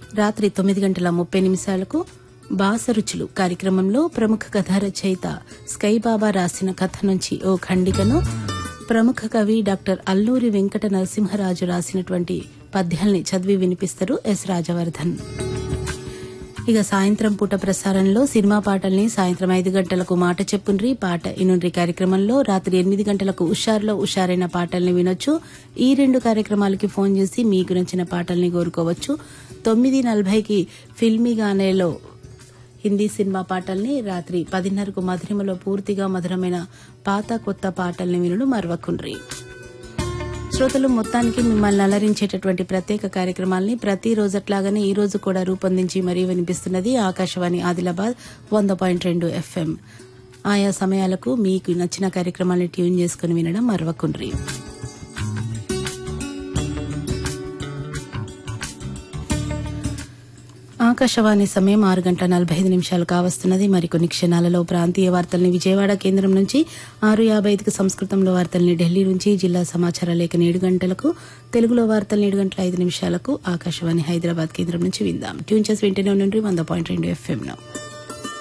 రాత్రి తొమ్మిది గంటల ముప్పై నిమిషాలకు బాసరుచులు కార్యక్రమంలో ప్రముఖ కథా రచయిత స్కై బాబా రాసిన కథ నుంచి ఓ ఖండికను ప్రముఖ కవి డాక్టర్ అల్లూరి వెంకట నరసింహరాజు రాసినటువంటి పద్యాల్ని చదివి వినిపిస్తారు ఎస్ రాజవర్ధన్ ఇక సాయంత్రం పూట ప్రసారంలో సినిమా పాటల్ని సాయంత్రం ఐదు గంటలకు మాట చెప్పుండ్రి పాట ఇనుండ్రి కార్యక్రమంలో రాత్రి ఎనిమిది గంటలకు ఉషార్లో ఉషారైన పాటల్ని వినొచ్చు ఈ రెండు కార్యక్రమాలకి ఫోన్ చేసి మీకు నచ్చిన పాటల్ని కోరుకోవచ్చు తొమ్మిది నలభైకి ఫిల్మీ గానేలో హిందీ సినిమా పాటల్ని రాత్రి పదిన్నరకు మధురిమలో పూర్తిగా మధురమైన పాత కొత్త పాటల్ని వినుడు మరవకుండ్రి శ్రోతలు మొత్తానికి మిమ్మల్ని అలరించేటటువంటి ప్రత్యేక కార్యక్రమాల్ని ప్రతి రోజట్లాగానే ఈ రోజు కూడా రూపొందించి మరీ వినిపిస్తున్నది ఆకాశవాణి ఆదిలాబాద్ వంద పాయింట్ రెండు ఎఫ్ఎం ఆయా సమయాలకు మీకు నచ్చిన కార్యక్రమాల్ని ట్యూన్ చేసుకుని వినడం మరవకుండ్రి ఆకాశవాణి సమయం ఆరు గంటల నలభై ఐదు నిమిషాలు కావస్తున్నది మరికొన్ని క్షణాలలో ప్రాంతీయ వార్తల్ని విజయవాడ కేంద్రం నుంచి ఆరు యాభై ఐదుకు సంస్కృతంలో వార్తల్ని ఢిల్లీ నుంచి జిల్లా సమాచార లేఖ ఏడు గంటలకు తెలుగులో వార్తలు ఏడు గంటల ఐదు నిమిషాలకు ఆకాశవాణి హైదరాబాద్ కేంద్రం నుంచి విందాం ట్యూన్ చేసి వింటూనే ఉండండి వంద పాయింట్ రెండు ఎఫ్ఎం